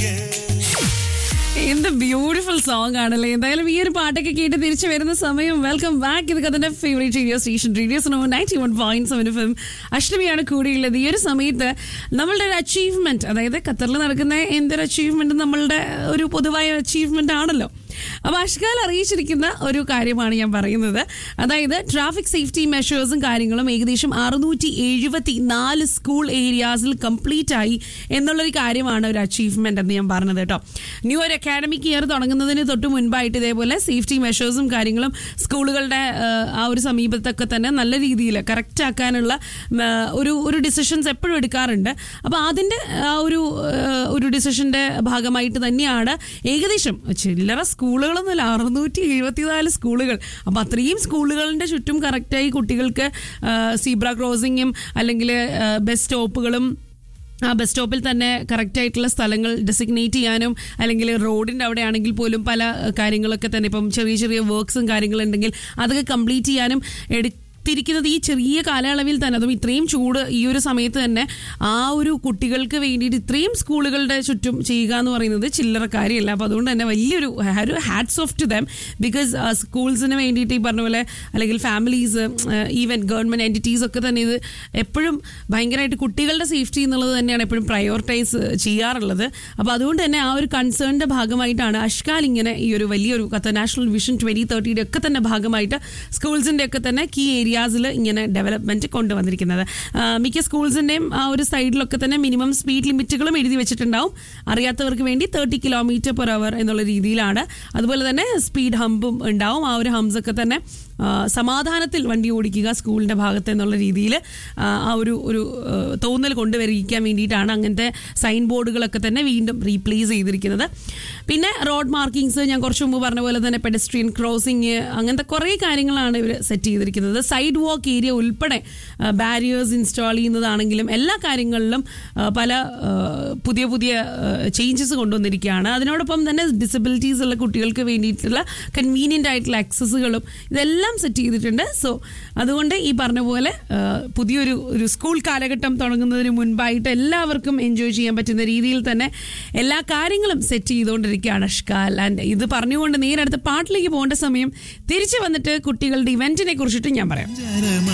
എന്ത് beautiful song ആണല്ലേ എന്തായാലും ഈ ഒരു പാട്ടൊക്കെ കേട്ട് തിരിച്ചു വരുന്ന സമയം വെൽക്കം ബാക്ക് ഇത് കഥന്റെ favourite radio station radio so ninety one point seven F M അഷ്ടമിയാണ് കൂടിയുള്ളത് ഈ ഒരു സമയത്ത് നമ്മളുടെ ഒരു അച്ചീവ്മെന്റ് അതായത് ഖത്തറിൽ നടക്കുന്ന എന്തൊരു അച്ചീവ്മെന്റ് നമ്മളുടെ ഒരു പൊതുവായ അച്ചീവ്മെന്റ് ആണല്ലോ അപ്പൊ അഷ്കാൽ അറിയിച്ചിരിക്കുന്ന ഒരു കാര്യമാണ് ഞാൻ പറയുന്നത് അതായത് ട്രാഫിക് സേഫ്റ്റി മെഷേഴ്സും കാര്യങ്ങളും ഏകദേശം അറുന്നൂറ്റി എഴുപത്തി നാല് സ്കൂൾ ഏരിയാസിൽ കംപ്ലീറ്റ് ആയി എന്നുള്ളൊരു കാര്യമാണ് ഒരു അച്ചീവ്മെന്റ് എന്ന് ഞാൻ പറഞ്ഞത് കേട്ടോ ന്യൂ ഒരു അക്കാഡമിക് ഇയർ തുടങ്ങുന്നതിന് തൊട്ട് മുൻപായിട്ട് ഇതേപോലെ സേഫ്റ്റി മെഷേഴ്സും കാര്യങ്ങളും സ്കൂളുകളുടെ ആ, ആ ഒരു സമീപത്തൊക്കെ തന്നെ നല്ല രീതിയിൽ കറക്റ്റ് ആക്കാനുള്ള ഉം, ആ, ഒരു ഒരു ഡിസിഷൻസ് എപ്പോഴും എടുക്കാറുണ്ട് അപ്പോൾ അതിൻ്റെ ആ ഒരു ആ, ഒരു ഡിസിഷൻ്റെ ഭാഗമായിട്ട് തന്നെയാണ് ഏകദേശം ചില്ലറ സ്കൂളുകളൊന്നുമല്ല അറുന്നൂറ്റി എഴുപത്തിനാല് സ്കൂളുകൾ അപ്പോൾ അത്രയും സ്കൂളുകളുടെ ചുറ്റും കറക്റ്റായി കുട്ടികൾക്ക് സീബ്ര ക്രോസിങ്ങും അല്ലെങ്കിൽ ബസ് സ്റ്റോപ്പുകളും ആ ബസ് സ്റ്റോപ്പിൽ തന്നെ കറക്റ്റ് ആയിട്ടുള്ള സ്ഥലങ്ങൾ ഡെസിഗ്നേറ്റ് ചെയ്യാനും അല്ലെങ്കിൽ റോഡിൻ്റെ അവിടെ ആണെങ്കിൽ പോലും പല അഹ്, കാര്യങ്ങളൊക്കെ തന്നെ ഇപ്പം ചെറിയ ചെറിയ വർക്ക്സും കാര്യങ്ങളുണ്ടെങ്കിൽ അതൊക്കെ കംപ്ലീറ്റ് ചെയ്യാനും എടുത്തിരിക്കുന്നത് ഈ ചെറിയ കാലയളവിൽ തന്നെ അതും ഇത്രയും ചൂട് ഈ ഒരു സമയത്ത് തന്നെ ആ ഒരു കുട്ടികൾക്ക് വേണ്ടിയിട്ട് ഇത്രയും സ്കൂളുകളുടെ ചുറ്റും ചെയ്യുക എന്ന് പറയുന്നത് ചില്ലറ കാര്യമല്ല അപ്പോൾ അതുകൊണ്ട് തന്നെ വലിയൊരു ഒരു hats off to them because സ്കൂൾസിന് വേണ്ടിയിട്ട് ഈ പറഞ്ഞ പോലെ അല്ലെങ്കിൽ ഫാമിലീസ് ഈവൻ ഗവൺമെൻറ് എൻറ്റിറ്റീസ് ഒക്കെ തന്നെ ഇത് എപ്പോഴും ഭയങ്കരമായിട്ട് കുട്ടികളുടെ സേഫ്റ്റി എന്നുള്ളത് തന്നെയാണ് എപ്പോഴും പ്രയോറിറ്റൈസ് ചെയ്യാറുള്ളത് അപ്പോൾ അതുകൊണ്ട് തന്നെ ആ ഒരു കൺസേണിൻ്റെ ഭാഗമായിട്ടാണ് അഷ്കാൽ ഇങ്ങനെ ഈ ഒരു വലിയൊരു കത്ത നാഷണൽ വിഷൻ ട്വൻറ്റി തേർട്ടിയുടെ ഒക്കെ തന്നെ ഭാഗമായിട്ട് സ്കൂൾസിൻ്റെ ഒക്കെ തന്നെ കീ ഏരിയാസിൽ ഇങ്ങനെ ഡെവലപ്മെൻറ്റ് കൊണ്ടുവന്നിരിക്കുന്നത് ആ, മിക്ക സ്കൂൾസിൻ്റെയും ആ ഒരു സൈഡിലൊക്കെ തന്നെ മിനിമം സ്പീഡ് ലിമിറ്റുകളും എഴുതി വെച്ചിട്ടുണ്ടാവും അറിയാത്തവർക്ക് വേണ്ടി തേർട്ടി കിലോമീറ്റർ പെർ അവർ എന്നുള്ള രീതിയിലാണ് അതുപോലെ തന്നെ സ്പീഡ് ഹമ്പും ഉണ്ടാവും ആ ഒരു ഹംസ് ഒക്കെ തന്നെ ആ, സമാധാനത്തിൽ വണ്ടി ഓടിക്കുക സ്കൂളിൻ്റെ ഭാഗത്ത് എന്നുള്ള രീതിയിൽ ആ ഒരു ഒരു ആ, തോന്നൽ കൊണ്ടുവരിക്കാൻ വേണ്ടിയിട്ടാണ് അങ്ങനത്തെ സൈൻ ബോർഡുകളൊക്കെ തന്നെ വീണ്ടും റീപ്ലേസ് ചെയ്തിരിക്കുന്നത് പിന്നെ റോഡ് മാർക്കിങ്സ് ഞാൻ കുറച്ച് മുമ്പ് പറഞ്ഞ പോലെ തന്നെ പെഡസ്ട്രിയൻ ക്രോസിങ് അങ്ങനത്തെ കുറേ കാര്യങ്ങളാണ് ഇവർ സെറ്റ് ചെയ്തിരിക്കുന്നത് സൈഡ് വാക്ക് ഏരിയ ഉൾപ്പെടെ ബാരിയേഴ്സ് ഇൻസ്റ്റാൾ ചെയ്യുന്നതാണെങ്കിലും എല്ലാ കാര്യങ്ങളിലും ആ, പല ആ, പുതിയ പുതിയ ചേഞ്ചസ് കൊണ്ടുവന്നിരിക്കുകയാണ് അതിനോടൊപ്പം തന്നെ ഡിസബിലിറ്റീസ് ഉള്ള കുട്ടികൾക്ക് വേണ്ടിയിട്ടുള്ള കൺവീനിയൻ്റ് ആയിട്ടുള്ള ആക്സസുകളും ഇതെല്ലാം സെറ്റ് ചെയ്തിട്ടുണ്ട് സോ അതുകൊണ്ട് ഈ പറഞ്ഞ പോലെ ആ, പുതിയൊരു ഒരു സ്കൂൾ കാലഘട്ടം തുടങ്ങുന്നതിന് മുൻപായിട്ട് എല്ലാവർക്കും എൻജോയ് ചെയ്യാൻ പറ്റുന്ന രീതിയിൽ തന്നെ എല്ലാ കാര്യങ്ങളും സെറ്റ് ചെയ്തുകൊണ്ടിരിക്കുകയാണ് അഷ്കാൽ ആൻഡ് ഇത് പറഞ്ഞുകൊണ്ട് നേരെ അടുത്ത പാട്ടിലേക്ക് പോകേണ്ട സമയം തിരിച്ചു വന്നിട്ട് കുട്ടികളുടെ ഇവന്റിനെ കുറിച്ചിട്ട് ഞാൻ പറയാം ചരമ